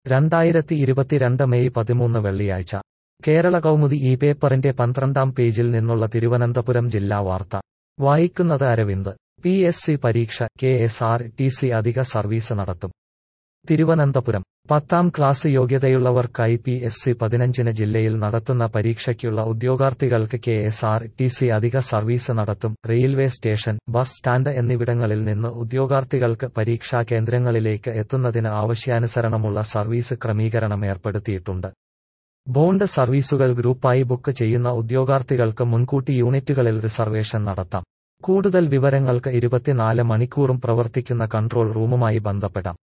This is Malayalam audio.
രണ്ടായിരത്തി ഇരുപത്തിരണ്ട് മെയ് പതിമൂന്ന് വെള്ളിയാഴ്ച കേരള കൗമുദി ഈ പേപ്പറിന്റെ പന്ത്രണ്ടാം പേജിൽ നിന്നുള്ള തിരുവനന്തപുരം ജില്ലാ വാർത്ത വായിക്കുന്നത് അരവിന്ദ് പി എസ് സി പരീക്ഷ K S R T C അധിക സർവീസ് നടത്തും തിരുവനന്തപുരം പത്താം ക്ലാസ് യോഗ്യതയുള്ളവർക്കായി പി എസ് സി പതിനഞ്ചിന് ജില്ലയിൽ നടത്തുന്ന പരീക്ഷയ്ക്കുള്ള ഉദ്യോഗാർത്ഥികൾക്ക് K S R T C അധിക സർവീസ് നടത്തും റെയിൽവേ സ്റ്റേഷൻ ബസ് സ്റ്റാൻഡ് എന്നിവിടങ്ങളിൽ നിന്ന് ഉദ്യോഗാർത്ഥികൾക്ക് പരീക്ഷാ കേന്ദ്രങ്ങളിലേക്ക് എത്തുന്നതിന് ആവശ്യാനുസരണമുള്ള സർവീസ് ക്രമീകരണം ഏർപ്പെടുത്തിയിട്ടുണ്ട് ബോണ്ട് സർവീസുകൾ ഗ്രൂപ്പായി ബുക്ക് ചെയ്യുന്ന ഉദ്യോഗാർത്ഥികൾക്ക് മുൻകൂട്ടി യൂണിറ്റുകളിൽ റിസർവേഷൻ നടത്താം കൂടുതൽ വിവരങ്ങൾക്ക് ഇരുപത്തിനാല് മണിക്കൂറും പ്രവർത്തിക്കുന്ന കൺട്രോൾ റൂമുമായി ബന്ധപ്പെടാം